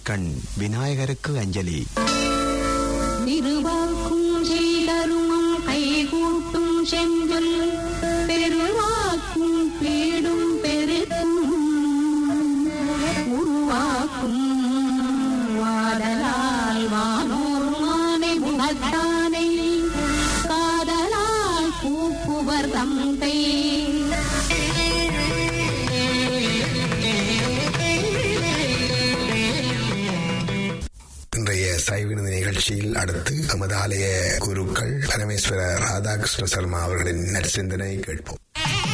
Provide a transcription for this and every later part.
நெற்றிக்கண் விநாயகருக்கு அஞ்சலி திருவாக்கும் செய்தருமம் கைகூட்டும் செஞ்சொல் பெருவாக்கும் பீடும் பெருக்கும் உருவாக்கும் வாடலால் வானோர் மானை குணத்தானை காதலால் கூப்புவர் தந்தை இன்றைய சைவினது நிகழ்ச்சியில் அடுத்து எமது ஆலய குருக்கள் பரமேஸ்வர ராதாகிருஷ்ண சர்மா அவர்களின் நற்சிந்தனை கேட்போம்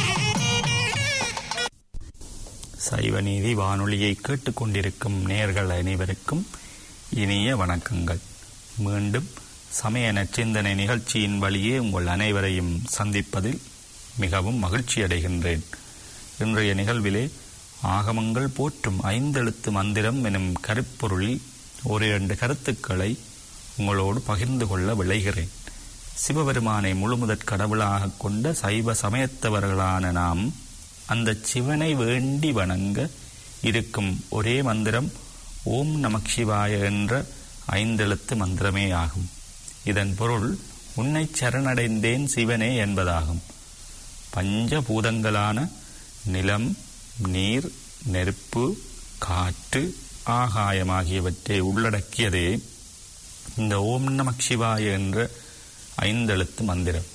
சைவநீதி வானொலியை கேட்டுக்கொண்டிருக்கும் நேர்கள் அனைவருக்கும் இனிய வணக்கங்கள் மீண்டும் சமய நச்சிந்தனை நிகழ்ச்சியின் வழியே உங்கள் அனைவரையும் சந்திப்பதில் மிகவும் மகிழ்ச்சி அடைகின்றேன் இன்றைய நிகழ்விலே ஆகமங்கள் போற்றும் ஐந்தெழுத்து மந்திரம் எனும் கருப்பொருளில் ஒரு இரண்டு கருத்துக்களை உங்களோடு பகிர்ந்து கொள்ள விளைகிறேன் சிவபெருமானை முழுமுதற் கடவுளாக கொண்ட சைவ சமயத்தவர்களான நாம் அந்த சிவனை வேண்டி வணங்க இருக்கும் ஒரே மந்திரம் ஓம் நமக் சிவாய என்ற ஐந்தெழுத்து மந்திரமே ஆகும் இதன் பொருள் உன்னை சரணடைந்தேன் சிவனே என்பதாகும் பஞ்சபூதங்களான நிலம் நீர் நெருப்பு காற்று ஆகாயம் ஆகியவற்றை உள்ளடக்கியதே இந்த ஓம் நமக் சிவாய என்ற ஐந்தெழுத்து மந்திரம்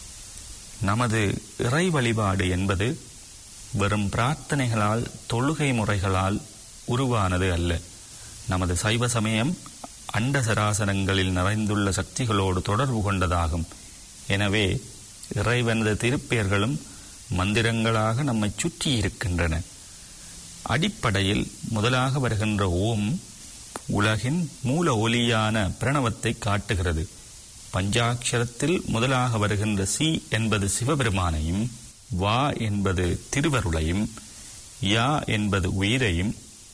நமது இறை வழிபாடு என்பது வெறும் பிரார்த்தனைகளால் தொழுகை முறைகளால் உருவானது அல்ல நமது சைவ சமயம் அண்ட சராசரங்களில் நிறைந்துள்ள சக்திகளோடு தொடர்பு கொண்டதாகும் எனவே இறைவனது திருப்பெயர்களும் மந்திரங்களாக நம்மை சுற்றி இருக்கின்றன அடிப்படையில் முதலாக வருகின்ற ஓம் உலகின் மூல ஒலியான பிரணவத்தை காட்டுகிறது பஞ்சாட்சரத்தில் முதலாக வருகின்ற சி என்பது சிவபெருமானையும் வா என்பது திருவருளையும் யா என்பது உயிரையும்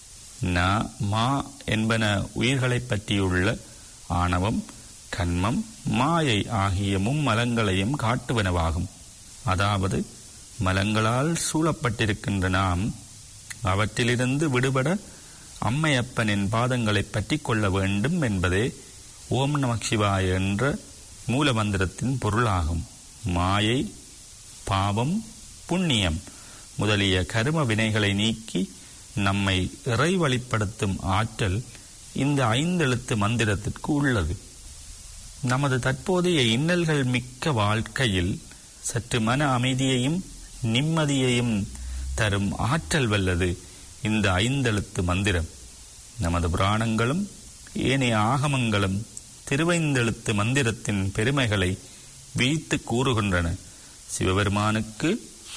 ந மா என்பன உயிர்களைப் பற்றியுள்ள ஆணவம் கண்மம் மாயை ஆகிய மும்மலங்களையும் காட்டுவனவாகும் அதாவது மலங்களால் சூழப்பட்டிருக்கின்ற நாம் அவற்றிலிருந்து விடுபட அம்மையப்பனின் பாதங்களை பற்றி கொள்ள வேண்டும் என்பதே ஓம் நமக் சிவாய என்ற மூலமந்திரத்தின் பொருளாகும் மாயை பாவம் புண்ணியம் முதலிய கரும வினைகளை நீக்கி நம்மை இறை வழிப்படுத்தும் ஆற்றல் இந்த ஐந்தெழுத்து மந்திரத்திற்கு உள்ளது நமது தற்போதைய இன்னல்கள் மிக்க வாழ்க்கையில் சற்று மன அமைதியையும் நிம்மதியையும் தரும் ஆற்றல் வல்லது இந்த ஐந்தெழுத்து மந்திரம் நமது புராணங்களும் ஏனைய ஆகமங்களும் திருவைந்தெழுத்து மந்திரத்தின் பெருமைகளை விழித்து கூறுகின்றன சிவபெருமானுக்கு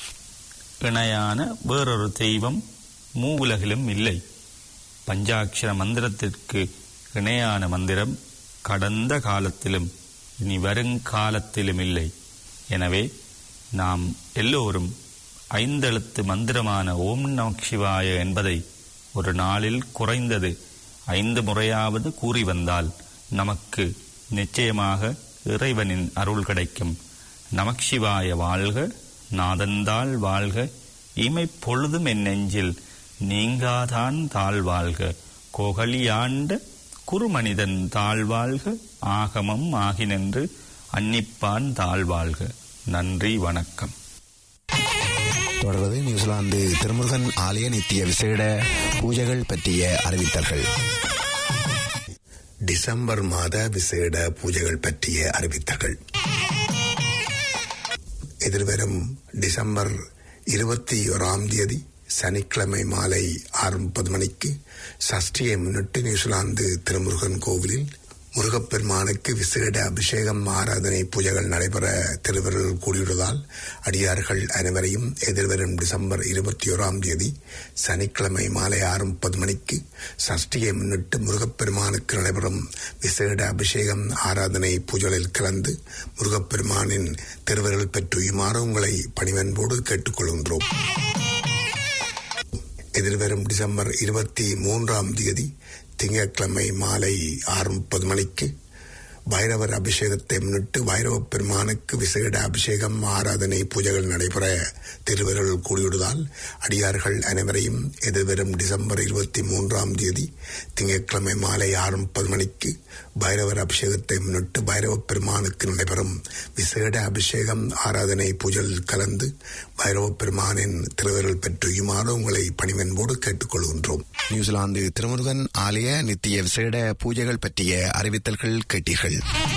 இணையான வேறொரு தெய்வம் மூவுலகிலும் இல்லை பஞ்சாட்சர மந்திரத்திற்கு இணையான மந்திரம் கடந்த காலத்திலும் இனி வருங்காலத்திலும் இல்லை எனவே நாம் எல்லோரும் ஐந்தெழுத்து மந்திரமான ஓம் நமக் சிவாய என்பதை ஒரு நாளில் குறைந்தது ஐந்து முறையாவது கூறி வந்தால் நமக்கு நிச்சயமாக இறைவனின் அருள் கிடைக்கும் நமக் சிவாய வாழ்க நாதந்தாள் வாழ்க இமை பொழுதும் என் நெஞ்சில் நீங்காதான் தாழ்வாழ்க கோகலியாண்ட குறுமனிதன் தாழ்வாழ்க ஆகமம் ஆகினென்று அன்னிப்பான் தாழ்வாழ்க நன்றி வணக்கம் தொடர்வது நியூசிலாந்து திருமுருகன் ஆலய நித்திய விசேட பூஜைகள் பற்றிய அறிவித்தல்கள் டிசம்பர் மாத விசேட பூஜைகள் பற்றிய அறிவித்தல்கள் எதிர்வரும் டிசம்பர் இருபத்தி ஓராம் தேதி சனிக்கிழமை மாலை ஆறு முப்பது மணிக்கு சஷ்டியை முன்னிட்டு நியூசிலாந்து திருமுருகன் கோவிலில் முருகப்பெருமானுக்கு விசேட அபிஷேகம் ஆராதனை பூஜைகள் நடைபெற திருவருள் கூடியுள்ளதால் அடியார்கள் அனைவரையும் எதிர்வரும் டிசம்பர் இருபத்தி ஓராம் தேதி சனிக்கிழமை மாலை ஆறு முப்பது மணிக்கு சஷ்டியை முன்னிட்டு முருகப்பெருமானுக்கு நடைபெறும் விசேட அபிஷேகம் ஆராதனை பூஜைகளில் கலந்து முருகப்பெருமானின் திருவருள் பெற்றுயுமாறு உங்களை பணிவன்போடு கேட்டுக்கொள்கின்றோம் எதிர்வரும் டிசம்பர் இருபத்தி மூன்றாம் தேதி திங்கட்கிழமை மாலை ஆறு முப்பது மணிக்கு பைரவர் அபிஷேகத்தை முன்னிட்டு பைரவ பெருமானுக்கு விசேட அபிஷேகம் ஆராதனை பூஜைகள் நடைபெற திருவர்கள் கூடியுள்ளதால் அடியார்கள் அனைவரையும் எதிர்வரும் டிசம்பர் இருபத்தி மூன்றாம் தேதி திங்கட்கிழமை மாலை ஆறு முப்பது மணிக்கு பைரவர் அபிஷேகத்தை முன்னிட்டு பைரவ பெருமானுக்கு நடைபெறும் விசேட அபிஷேகம் ஆராதனை பூஜையில் கலந்து பைரவ பெருமானின் திருவருள் பெற்றுயுமாறு உங்களை பணிவன்போடு கேட்டுக்கொள்கின்றோம் நியூசிலாந்து திருமுருகன் ஆலய நித்திய விசேட பூஜைகள் பற்றிய அறிவித்தல்கள் கேட்டீர்கள்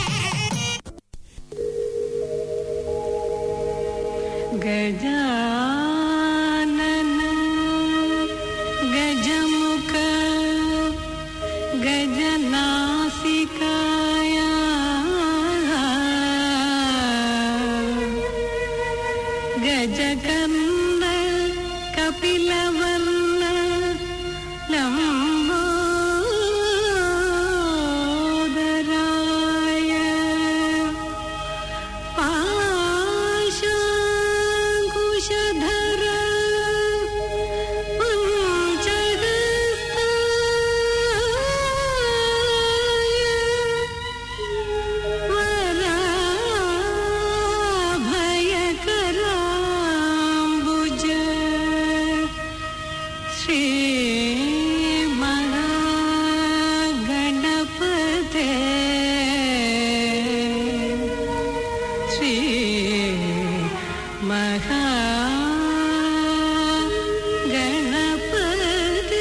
गजानन गजमुख गजनासिकाय गजकर्ण कपिलवर्ण लम्बोदराय पाशाङ्कुशधर पञ्चहस्ताय वराभयकराम्बुज श्रीमहागणपते श्री महागणपते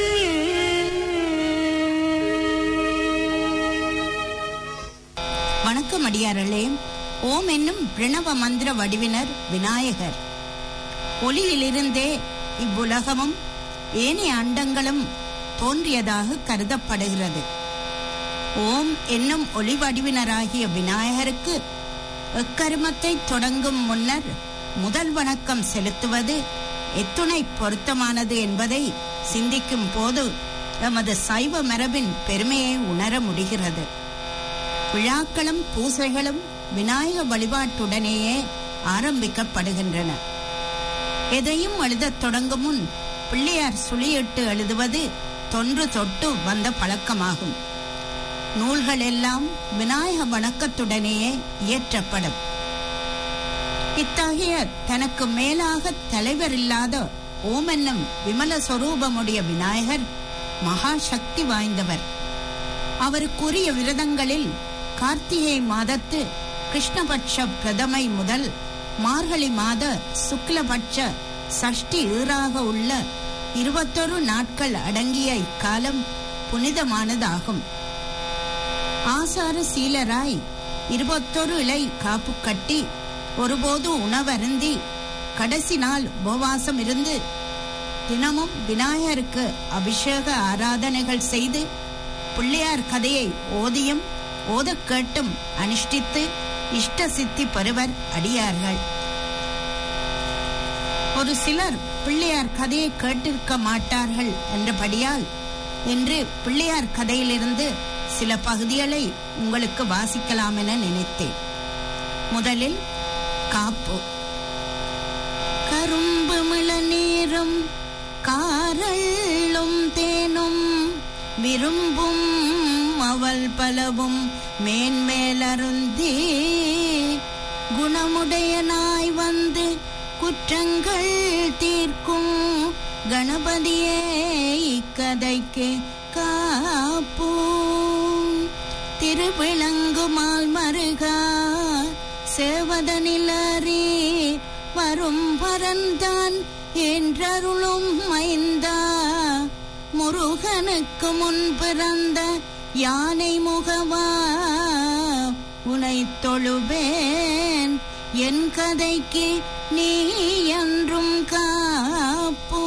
வணக்கம் அடியார்களே ஓம் என்னும் பிரணவ மந்திர வடிவினர் விநாயகர் ஒளியிலிருந்தே இவ்வுலகமும் ஏனைய அண்டங்களும் தோன்றியதாக கருதப்படுகிறது ஓம் என்னும் ஒளி வடிவினராகிய விநாயகருக்கு எக்கருமத்தை தொடங்கும் முன்னர் முதல் வணக்கம் செலுத்துவது எத்துணை பொருத்தமானது என்பதை சிந்திக்கும் போது எமது சைவ மரபின் பெருமையை உணர முடிகிறது விழாக்களும் பூசைகளும் விநாயக வழிபாட்டுடனேயே ஆரம்பிக்கப்படுகின்றன எதையும் எழுதத் தொடங்கும் முன் பிள்ளையார் சுழியிட்டு எழுதுவது தொன்று தொட்டு வந்த பழக்கமாகும் நூல்கள் எல்லாம் விநாயக வணக்கத்துடனேயே இயற்றப்படும் இத்தகைய தனக்கு மேலாக தலைவர் இல்லாத ஓம் என்னும் விமல சொரூபமுடைய விநாயகர் மகா சக்தி வாய்ந்தவர் அவருக்குரிய விரதங்களில் கார்த்திகை மாதத்து கிருஷ்ணபட்ச பிரதமை முதல் மார்கழி மாத சுக்லபட்ச சஷ்டி ஈறாக உள்ள இருபத்தொரு நாட்கள் அடங்கிய இக்காலம் புனிதமானதாகும் ஆசார சீலராய் இருபத்தொரு இலை காப்பு கட்டி ஒருபோது உணவருந்தி கடைசி நாள் உபவாசம் இருந்து தினமும் விநாயகருக்கு அபிஷேக ஆராதனைகள் செய்து பிள்ளையார் கதையை ஓதியும் ஓதக் கேட்டும் அனுஷ்டித்து இஷ்ட சித்தி பெறுவர் அடியார்கள் ஒரு சிலர் பிள்ளையார் கதையை கேட்டிருக்க மாட்டார்கள் என்றபடியால் என்று பிள்ளையார் கதையிலிருந்து சில பகுதிகளை உங்களுக்கு வாசிக்கலாம் என நினைத்தேன் முதலில் காப்பு கரும்பு மிளநீரும் காரள்ளும் தேனும் விரும்பும் அவள் பலவும் மேன்மேலருந்தி குணமுடையனாய் வந்து குற்றங்கள் தீர்க்கும் கணபதியே இக்கதைக்கு காப்பூ திருவிளங்குமால் மருகா சேவதனிலறி வரும் பரந்தான் என்றருளும் மைந்தா முருகனுக்கு முன் பிறந்த யானை முகவா உனை தொழுவேன் என் கதைக்கு நீ என்றும் காப்பூ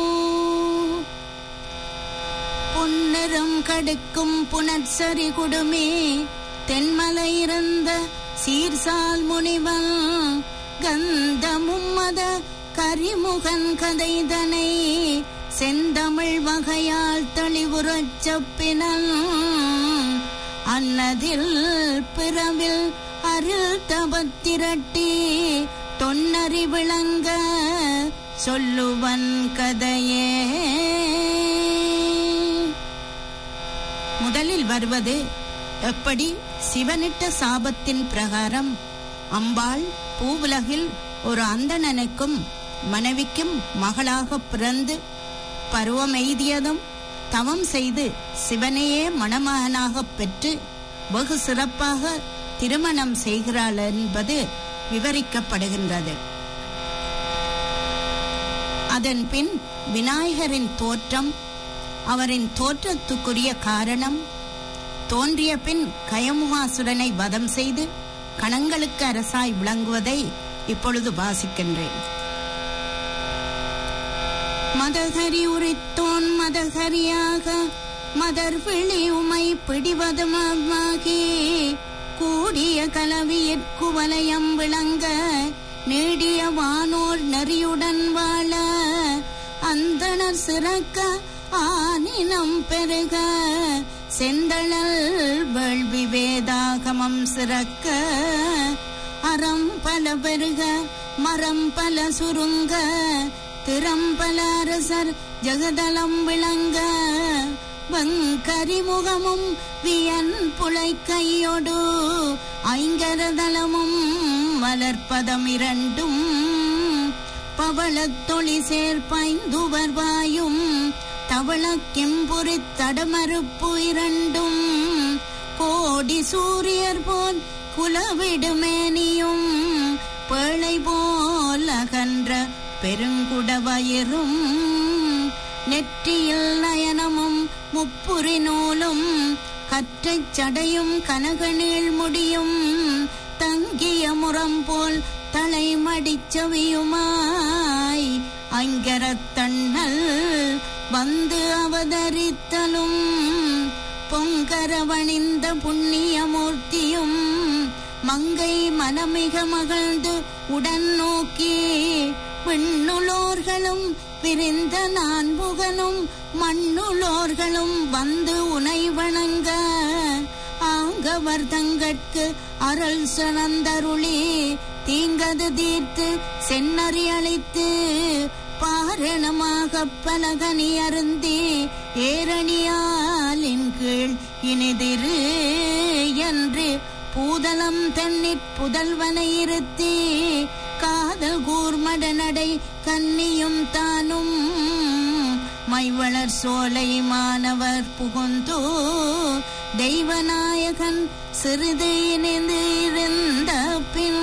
பொன்னிறம் கடுக்கும் புனற்சரி குடுமே தென்மலை இருந்த சீர்சால் முனிவன் கந்தமும் மத கரிமுகன் கதைதனை செந்தமிழ் வகையால் தெளிவுறச் செப்பினன் அன்னதில் பிறவில் அருள் தபத்திரட்டி தொன்னறி விளங்க சொல்லுவன் கதையே முதலில் வருவது எப்படி சிவனிட்ட சாபத்தின் பிரகாரம் அம்பாள் பூவுலகில் ஒரு அந்தணனுக்கும் மனைவிக்கும் மகளாக பிறந்து பருவமெய்தியதும் தவம் செய்து சிவனையே மணமகனாகப் பெற்று வெகு சிறப்பாக திருமணம் செய்கிறாள் என்பது விவரிக்கப்படுகின்றது அதன் பின் விநாயகரின் தோற்றம் அவரின் தோற்றத்துக்குரிய காரணம் தோன்றிய பின் கயமுகாசுரனை வதம் செய்து கணங்களுக்கு அரசாய் விளங்குவதை இப்பொழுது வாசிக்கின்றேன் மதகரி உரித்தோன் மதகரியாக மதர் விழி உமை பிடிவதுமாகி கூடிய கலவியிற்கு வலயம் விளங்க நீடிய வானோர் நெறியுடன் வாழ அந்தணர் சிறக்க ஆனினம் பெருக செந்தழல் வேள்வி வேதாகமம் சிறக்க அறம் பல பெருக மரம் பல சுருங்க திறம்பல அரசர் ஜெகதலம் விளங்க வங்கரிமுகமும் வியன் புலை கையொடு ஐங்கரதலமும் மலர்பதம் இரண்டும் பவளத்தொளி சேர்ப்பைந்துவர் வாயும் தவள கெம்புரி தடமறுப்பு இரண்டும் கோடி சூரியர் போல் குலவிடுமேனியும் பேழை போல் அகன்ற பெருங்குடவயிரும் நெற்றியில் நயனமும் முப்புரி நூலும் கற்றைச் சடையும் கனகநீள் முடியும் தங்கிய முறம் போல் தலைமடிச்சவியுமாய் அங்கரத்தண்ணல் வந்து அவதரித்தலும் பொங்கரவணிந்த புண்ணியமூர்த்தியும் மங்கை மனமிக மகிழ்ந்து உடன் நோக்கி விண்ணுளோர்களும் விரிந்த நான்முகனும் மண்ணுளோர்களும் வந்து உனை வணங்க ஆங்கவர் தங்கட்கு அருள் சுரந்தருளி தீங்கது தீர்த்து சென்னறி அளித்து பாரணமாக பலகனி அருந்தி ஏரணியாலின் கீழ் இனிதிரு என்று பூதலம் தன்னிற் புதல்வனை இருத்தி காதல் கூர்மட நடை கன்னியும் தானும் மைவளர் சோலை மாணவர் புகுந்தோ தெய்வநாயகன் சிறிது இணைந்து இருந்த பின்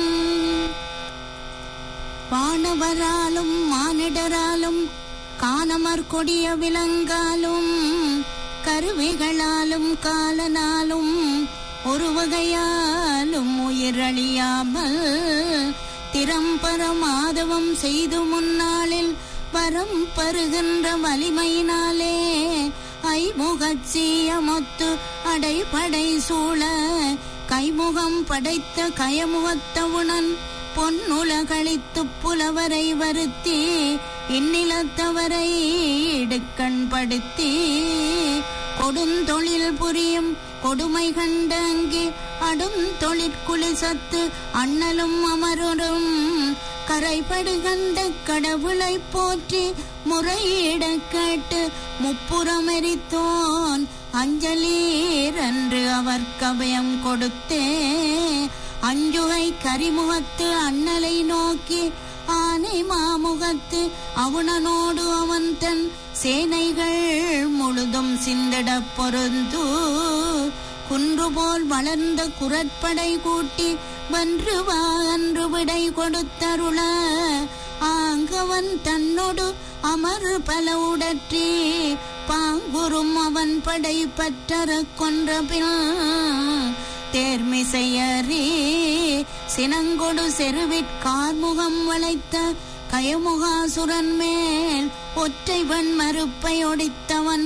வானவராலும் மானிடராலும் காணமர் கொடிய விலங்காலும் கருவிகளாலும் காலனாலும் ஒரு வகையாலும் உயிரழியாமல் திறம்பர மாதவம் செய்து முன்னாளில் வரம் பருகின்ற வலிமையினாலே ஐமுகச்சீயமொத்து அடைபடை சூழ கைமுகம் படைத்த கயமுகத்தவுணன் பொன்னுலகளித்து புலவரை வருத்தி இந்நிலத்தவரை இடுக்கண் படுத்தி கொடுந்தொழில் புரியும் கொடுமை கண்டங்கி அடும் தொழிற்குளிசத்து அண்ணலும் அமரும் கரைபடு கண்ட கடவுளை போற்றி முறையிட கேட்டு முப்புறமெரித்தோன் அஞ்சலீரன்று அவர் கபயம் கொடுத்தே அஞ்சுகை கரிமுகத்து அண்ணலை நோக்கி ஆனை மாமுகத்து அவுணனோடு அவன் தன் சேனைகள் முழுதும் சிந்திட பொருந்து குன்று போல் வளர்ந்த குரற்படை கூட்டி வென்று வா அன்று விடை கொடுத்தருள ஆங்கவன் தன்னோடு அமர் பல உடற்றி பாங்குறும் அவன் படை பற்றற கொன்ற பின் தேர்மிசையறி சினங்கொடு செருவிற்கார்முகம் வளைத்த கயமுகாசுரன் மேல் ஒற்றைவன் மறுப்பை ஒடித்தவன்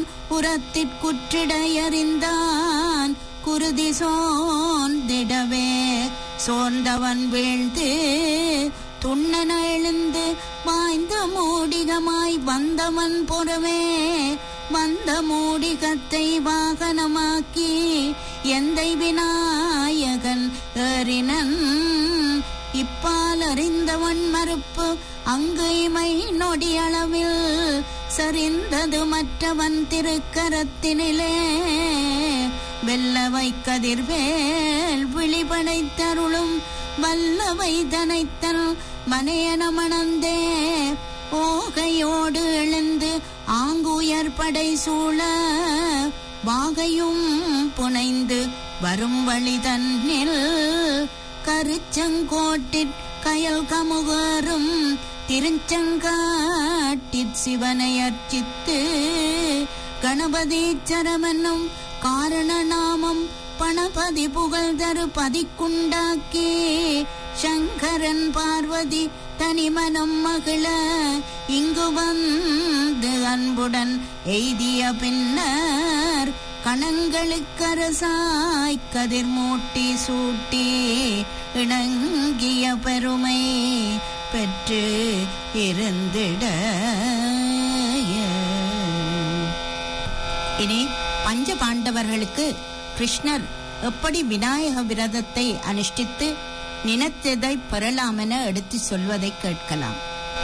உரத்திற்குற்றிடையறிந்தான் குருதி சோர்ந்திடவே சோர்ந்தவன் வீழ்ந்து துண்ணன எழுந்து வாய்ந்த மூடிகமாய் வந்தவன் புறமே வந்த மூடிகத்தை வாகனமாக்கி எந்தை விநாயகன் ஏறினன் இப்பால் அறிந்தவன் மறுப்பு அங்கு இமை நொடியளவில் சரிந்தது மற்றவன் திருக்கரத்தினிலே வெல்லவை கதிர்வேல் விழிபடைத்தருளும் வல்லவை தனைத்தல் மனையன மணந்தே ஓகையோடு எழுந்து ஆங்குயர் படை சூழ வாகையும் புனைந்து வரும் வழி தன்னில் கருச்சங்கோட்டிற் கயல் கமுகரும் திருச்செங்காட்டிற் சிவனை அர்ச்சித்து கணபதீச்சரமென்னும் காரண நாமம் பணபதி புகழ் தரு பதிக்குண்டாக்கி சங்கரன் பார்வதி தனிமனம் மகிழ இங்கு வந்து அன்புடன் எய்திய பின்னர் கணங்களுக்கரசாய் கதிர் மூட்டி சூட்டி இணங்கிய பெருமை பெற்று இருந்திட இனி பஞ்ச பாண்டவர்களுக்கு கிருஷ்ணர் எப்படி விநாயக விரதத்தை அனுஷ்டித்து நினைத்ததை பெறலாம் என எடுத்து சொல்வதை கேட்கலாம்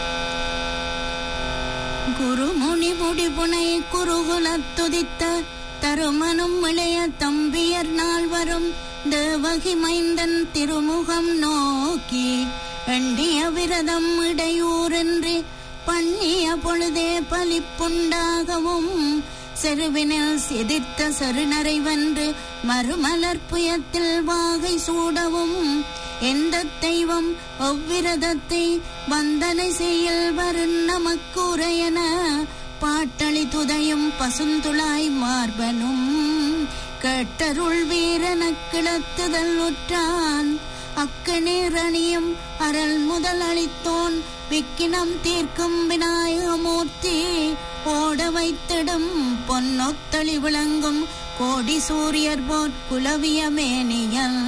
குருமுனி முடிபுனை குருகுலத் துதித்த தருமனும் இளைய தம்பியர் நால்வரும் தேவகி மைந்தன் திருமுகம் நோக்கி எண்ணிய விரதம் இடையூறின்றி பண்ணிய பொழுதே பலிப்புண்டாகவும் செருவினில் சிதித்த சருணரை வென்று மறுமலர் புயத்தில் வாகை சூடவும் எந்த தெய்வம் அவ்விரதத்தை வந்தனை செய்யல் வரும் நமக்கு உரையன பாட்டளி துதையும் பசுந்துளாய் மார்பனும் கேட்டருள் வீரன கிளத்துதல் உற்றான் அக்கநீர் அணியும் அருள் முதல் அளித்தோன் விக்கினம் தீர்க்கும் விநாயகமூர்த்தி ஓட வைத்திடும் பொன்னொத்தளி விளங்கும் கோடி சூரியர் போற் குலவிய மேனியல்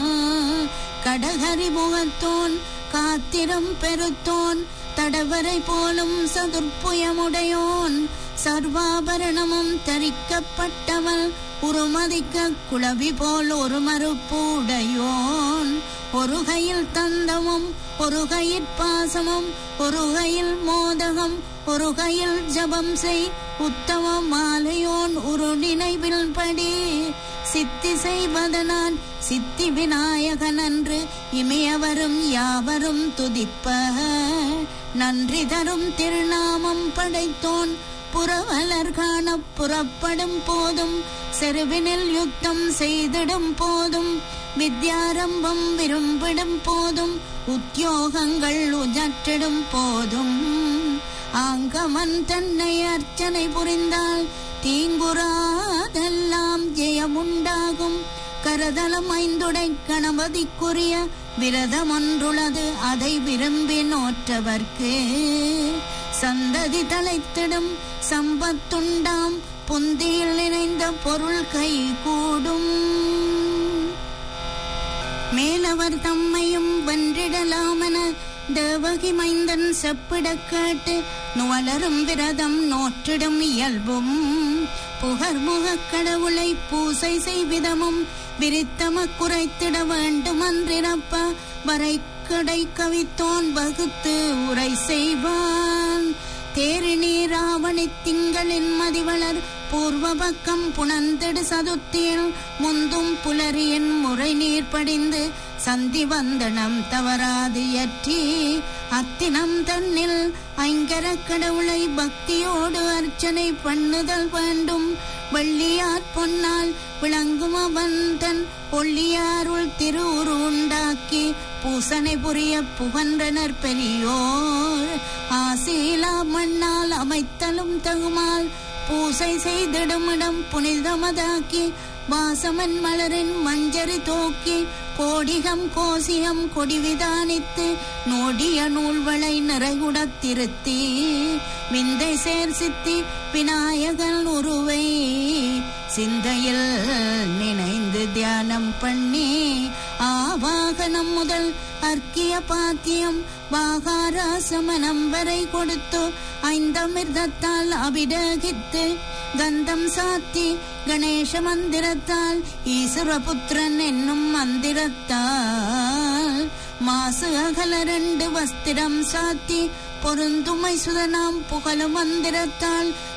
கடகரி முகத்தோன் காத்திரம் பெருத்தோன் தடவரை போலும் சதுர்ப்புயமுடையோன் சர்வாபரணமும் தரிக்கப்பட்டவள் உருமதிக்க குளவி போல் ஒரு மறுப்பு உடையோன் ஒரு கையில் தந்தமும் ஒரு கையில் பாசமும் ஒரு கையில் மோதகம் ஒரு கையில் ஜபம் செய் உத்தம மாலையோன் ஒரு நினைவில் படி சித்தி செய்வதனால் சித்தி விநாயகன் அன்று இமையவரும் யாவரும் துதிப்ப நன்றி தரும் திருநாமம் படைத்தோன் புறவலர் காண புறப்படும் போதும் செருவினில் யுத்தம் செய்திடும் போதும் வித்யாரம்பம் விரும்பிடும் போதும் உத்தியோகங்கள் உஜற்றிடும் போதும் ஆங்கமன் தன்னை அர்ச்சனை புரிந்தால் தீங்குறாதெல்லாம் ஜெயமுண்டாகும் கரதலம் ஐந்துடை கணபதிக்குரிய விரதம் ஒன்றுளது அதை விரும்பி நோற்றவர்க்கு சந்ததி தலைத்திடும் சம்பத்துண்டாம் புந்தியில் இணைந்த பொருள் கை கூடும் மேலவர் தம்மையும் வென்றிடலாமென தேவகி மைந்தன் செப்பிடக் கேட்டு நுவலரும் விரதம் நோற்றிடும் இயல்பும் புகர்முகக் கடவுளை பூசை செய்விதமும் விரித்தம குறைத்திட வேண்டுமன்றிரப்ப வரை கடை கவித்தோன் வகுத்து உரை செய்வான் தேரிணி ராவணி திங்களின் மதிவளர் பூர்வ பக்கம் புணர்ந்திடு சதுர்த்தியில் முந்தும் புலரியின் முறை நீர் படிந்து சந்தி வந்தனம் தவறாது இயற்றி அத்தினம் தன்னில் ஐங்கர கடவுளை பக்தியோடு அர்ச்சனை பண்ணுதல் வேண்டும் வெள்ளியார் பொன்னால் விளங்கும் அவன் தன் ஒள்ளியாருள் திருவுரு உண்டாக்கி பூசனை புரிய புகன்றனர் பெரியோர் ஆசீலா மண்ணால் அமைத்தலும் தகுமால் பூசை செய்திடுமிடம் புனிதமதாக்கி வாசமன் மலரின் மஞ்சரி தோக்கி கோடிகம் கோசியம் கொடிவிதானித்து நோடிய நூல்வளை நிறைகுடத் திருத்தி விந்தை சேர் சித்தி விநாயகன் உருவை சிந்தையில் நினைந்து தியானம் பண்ணி ஆவாகனம் முதல் அர்க்கிய பாத்தியம் வாகாராசமனம் வரை கொடுத்து ஐந்தமிர்தத்தால் அபிடகித்து கந்தம் சாத்தி கணேச மந்திரத்தால் ஈஸ்வரபுத்திரன் என்னும் மந்திரத்தால் மாசு அகல ரெண்டு வஸ்திரம் சாத்தி பொருந்துமை சுதனாம் புகழு மந்திரத்தால்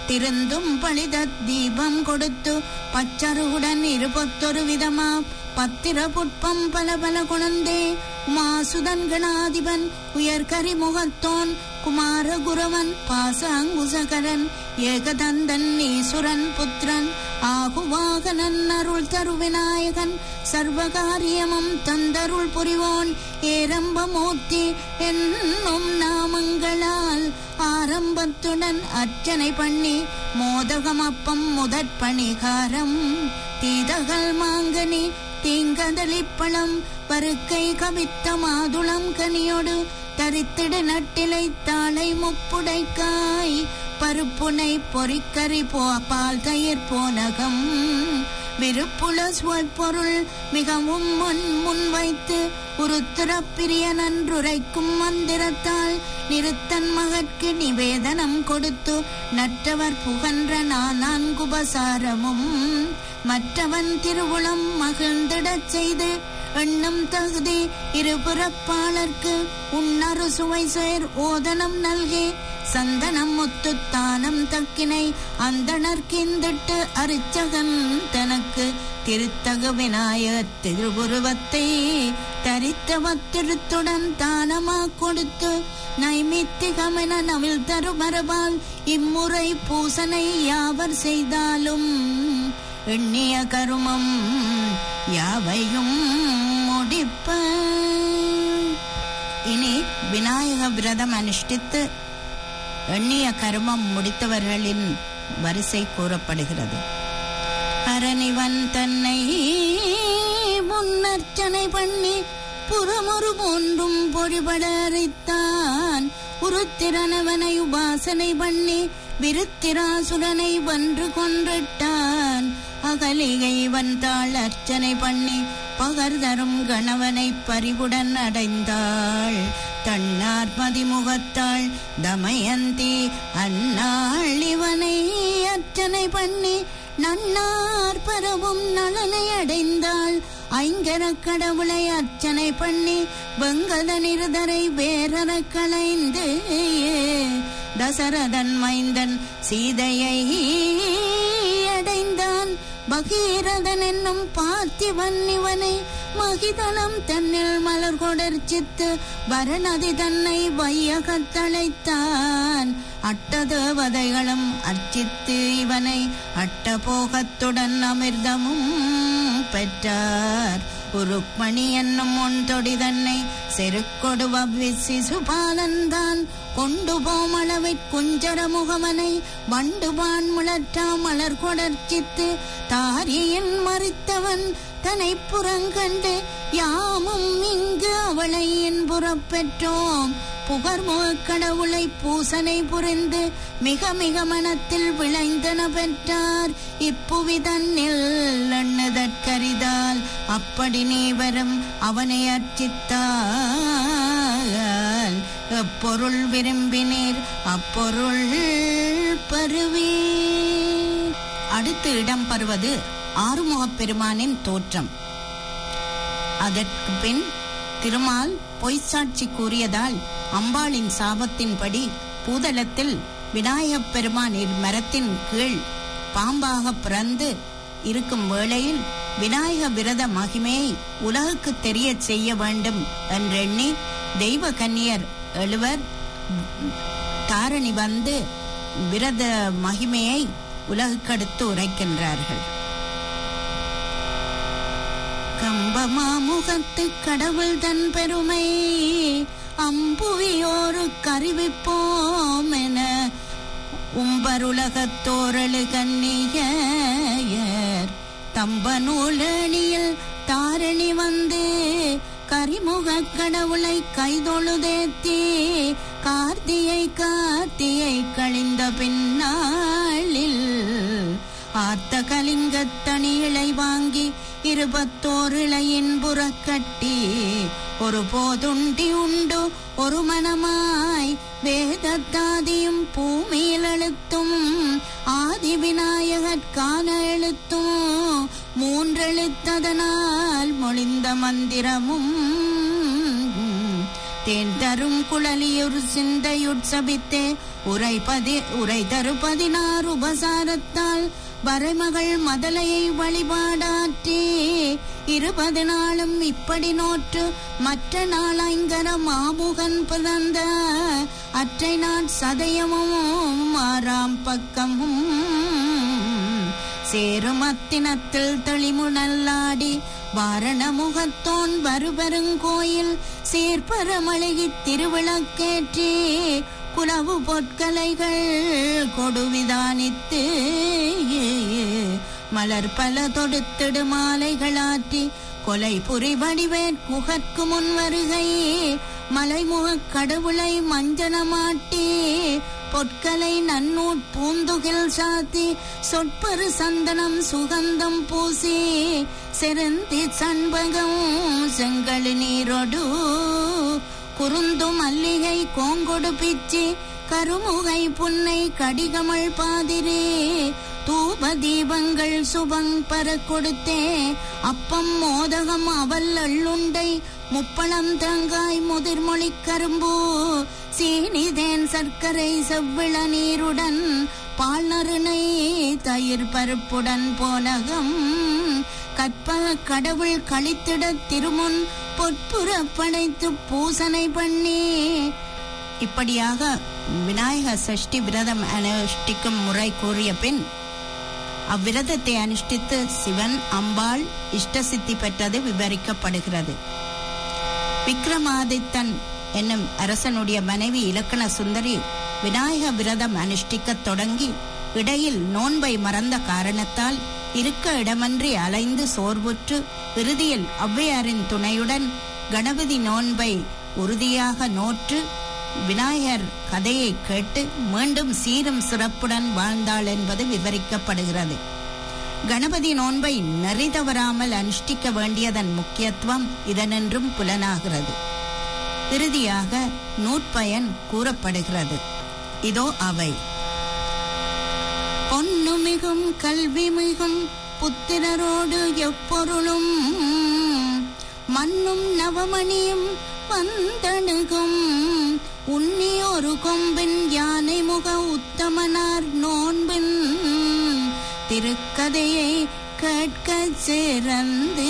திருந்தும் பழித தீபம் கொடுத்து பச்சருகுடன் இருபத்தொரு விதமா பத்திர புட்பம் பல பல குழந்தே உமாசுதன் கணாதிபன் உயர்கரி முகத்தோன் குமாரகுரவன் பாசாங்குசகரன் ஏகதந்தன் ஈசுரன் புத்திரன் ஆகுவாகனன் அருள் தரு விநாயகன் சர்வகாரியமும் தந்தருள் புரிவோன் ஏரம்பமூர்த்தி என்னும் நாமங்களால் ஆரம்பத்துடன் அர்ச்சனை பண்ணி மோதகமப்பம் முதற் பணிகாரம் தீதகள் மாங்கனி தீங்கதலிப்பழம் பருக்கை கவித்த மாதுளம் கனியோடு தரித்திடு நட்டிலை தாளை முப்புடைக்காய் பருப்புனை பொறிக்கறி போ பால் தயிர் போனகம் விருப்புல பொருள் மிகவும் முன் முன் வைத்து உருத்திரப்பிரிய நன்றுரைக்கும் மந்திரத்தால் நிறுத்தன் மகற்கு நிவேதனம் கொடுத்து நற்றவர் புகன்ற நான்குபசாரமும் மற்றவன் திருவுளம் மகிழ்ந்திடச் செய்து எண்ணம் தகுதி இருபுறப்பாளர்க்கு உன்னரு சுவை சேர் ஓதனம் நல்கே சந்தனம் முத்துத்தானம் தக்கினை அந்தணர்கிந்திட்டு அரிச்சகன் தனக்கு திருத்தகு விநாயகர் திருவுருவத்தை தரித்தவத்திருத்துடன் தானமா கொடுத்து நைமித்திகமென நவில் தரு மரபால் இம்முறை பூசனை யாவர் செய்தாலும் எண்ணிய கருமம் யாவையும் முடிப்ப இனி விநாயக விரதம் அனுஷ்டித்து எண்ணிய கருமம் முடித்தவர்களின் வரிசை கூறப்படுகிறது அரணிவன் தன்னை முன்னர்ச்சனை பண்ணி புறமொரு போன்றும் பொறிபடரித்தான் உருத்திரனவனை உபாசனை பண்ணி விருத்திராசுரனை வென்று கொன்றிட்டான் அகலிகை வந்தாள் அர்ச்சனை பண்ணி பகர் தரும் கணவனை பறிவுடன் அடைந்தாள் தன்னார் மதிமுகத்தாள் தமயந்தி அந்நாள் இவனை அர்ச்சனை பண்ணி நன்னார் பரவும் நலனை அடைந்தாள் ஐங்கர கடவுளை அர்ச்சனை பண்ணி வெங்கத நிருதரை வேறற களைந்து தசரதன் மைந்தன் சீதையை அடைந்தான் பகீரதன் என்னும் பார்த்திவன் இவனை மகிதளம் தன்னில் மலர் கொடர்ச்சித்து வரணதி தன்னை வையகத்தழைத்தான் அட்டதேவதைகளும் அர்ச்சித்து இவனை அட்டபோகத்துடன் அமிர்தமும் பெற்றார் உருக்மணி என்னும் ஒன்றொடி தன்னை செருக்கொடு சிசுபாலன்தான் கொண்டு போமளவிற் குஞ்சர முகமனை வண்டுபான் முழற்றா மலர் கொடர்ச்சித்து தாரியின் மறித்தவன் தனை புறங்கண்டு யாமும் இங்கு அவளை என் புறப்பெற்றோம் புகர்முகக் கடவுளை பூசனை புரிந்து மிக மிக மனத்தில் விளைந்தன பெற்றார் இப்புவி தன்னில் எண்ணுதற்கரிதால் அப்படி நீ வரும் அவனை அர்ச்சித்தால் எப்பொருள் விரும்பினீர் அப்பொருள் பருவீர் அடுத்து இடம்பெறுவது ஆறுமுகப் பெருமானின் தோற்றம் அதற்கு பின் திருமால் பொய்ச்சாட்சி கூறியதால் அம்பாளின் சாபத்தின்படி பூதலத்தில் விநாயகப் பெருமான் மரத்தின் கீழ் பாம்பாக பிறந்து இருக்கும் வேளையில் விநாயக விரத மகிமையை உலகுக்கு தெரிய செய்ய வேண்டும் என்றெண்ணி தெய்வ கன்னியர் எழுவர் தாரணி வந்து விரத மகிமையை உலகுக்கடுத்து உரைக்கின்றார்கள் கம்பமாமுகத்து கடவுள் தன் பெருமை அம்புவியோரு கருவிப்போம் என உம்பருலகத்தோரழு கன்னியர் தம்பநூலணியில் தாரணி வந்து கரிமுகக் கடவுளை கைதொழுதேத்தி கார்த்தியை கார்த்தியை கழிந்த பின்னாளில் ஆர்த்த கலிங்கத்தனி இழை வாங்கி இருபத்தோர் இழையின் புறக்கட்டி ஒரு போதுண்டி உண்டு ஒரு மனமாய் வேதத்தாதியும் பூமியில் எழுத்தும் ஆதி விநாயகற்கான எழுத்தும் மூன்றெழுத்ததனால் மொழிந்த மந்திரமும் தேன் தரும் குழலியுர் சிந்தையுட்சபித்தே உரை பதி உரை தரு பதினாறு உபசாரத்தால் வரைமகள் மதலையை வழிபாடாற்றே இருபது நாளும் இப்படி நோற்று மற்ற நாளைங்கர மாமுகன் பிறந்த அற்றை நாட் சதயமும் ஆறாம் பக்கமும் சேருமத்தினத்தில் தெளிமுனல்லாடி வாரண முகத்தோன் வருபெருங்கோயில் சேர்ப்பரமழகித் திருவிளக்கேற்றி குலவு பொற்கலைகள் கொடுவிதானித்து மலர் பல தொடுத்திடு மாலைகளாற்றி கொலை புரி வடிவேற் குகற்கு முன் வருகை மலைமுகக் கடவுளை மஞ்சனமாட்டி பொற்கலை நன்னூட் பூந்துகில் சாத்தி சொற்பரு சந்தனம் சுகந்தம் பூசி செருந்தி சண்பகம் செங்கழு நீரொடு குறுந்து மல்லிகை கோங்கொடு பிச்சி கருமுகை புன்னை கடிகமள் பாதிரே தூப தீபங்கள் சுபங் பர கொடுத்தே அப்பம் மோதகம் அவல் அள்ளுண்டை முப்பழம் தங்காய் முதிர்மொழி கரும்பு சீனிதேன் சர்க்கரை செவ்விள நீருடன் பால் நறுனை தயிர் பருப்புடன் போனகம் கற்பக கடவுள் கழித்திட திருமுன் பொற்புற படைத்து பூசனை பண்ணி இப்படியாக விநாயக சஷ்டி விரதம் அனுஷ்டிக்கும் முறை கூறிய பின் அவ்விரதத்தை அனுஷ்டித்து சிவன் அம்பாள் இஷ்ட சித்தி பெற்றது விவரிக்கப்படுகிறது விக்ரமாதித்தன் என்னும் அரசனுடைய மனைவி இலக்கண சுந்தரி விநாயக விரதம் அனுஷ்டிக்கத் தொடங்கி இடையில் நோன்பை மறந்த காரணத்தால் இருக்க இடமன்றி அலைந்து சோர்வுற்று இறுதியில் ஔவையாரின் துணையுடன் கணபதி நோன்பை உறுதியாக நோற்று விநாயகர் கதையை கேட்டு மீண்டும் சீரும் சிறப்புடன் வாழ்ந்தாள் என்பது விவரிக்கப்படுகிறது கணபதி நோன்பை நெறி தவறாமல் அனுஷ்டிக்க வேண்டியதன் முக்கியத்துவம் இதனென்றும் புலனாகிறது இறுதியாக நூற்பயன் கூறப்படுகிறது இதோ அவை பொன்னு மிகும் கல்வி மிகும் புத்திரரோடு எப்பொருளும் மண்ணும் நவமணியும் வந்தணுகும் உன்னி ஒரு கொம்பின் யானை முக உத்தமனார் நோன்பின் திருக்கதையை கேட்கச் சிறந்து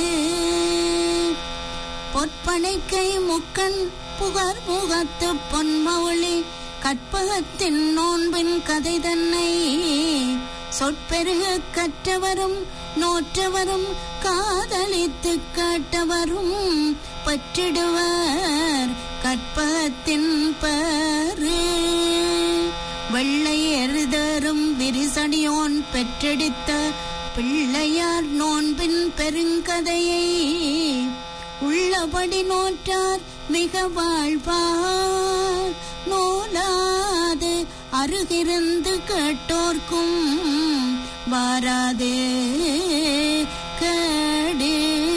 பொற்பனைக்கை முக்கண் புகார் முகத்து பொன்மௌளி கற்பகத்தின் நோன்பின் கதை தன்னை சொற்பெருக கற்றவரும் நோற்றவரும் காதலித்து கேட்டவரும் பற்றிடுவர் கற்பகத்தின் பரு வெள்ளை எருதரும் விரிசடியோன் பெற்றெடுத்த பிள்ளையார் நோன்பின் பெருங்கதையை உள்ளபடி நோற்றார் மிக வாழ்வார் நோலாது அருகிருந்து கேட்டோர்க்கும் வாராது கேடு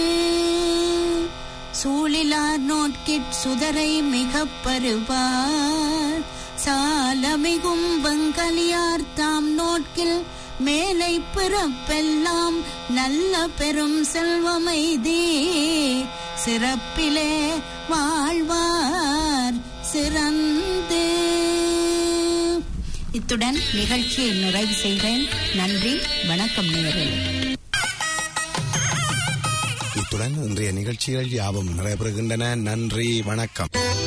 சூழிலார் நோட்கிற் சுதரை மிகப் பருவார் சாலமிகும் வெங்கலியார் தாம் நோட்கில் மேலை பிறப்பெல்லாம் நல்ல பெரும் செல்வமைதே சிறப்பிலே வாழ்வார் சிறந்து இத்துடன் நிகழ்ச்சியை நிறைவு செய்கிறேன் நன்றி வணக்கம் நேயர்களே இத்துடன் இன்றைய நிகழ்ச்சிகள் யாவும் நிறைவு பெறுகின்றன நன்றி வணக்கம்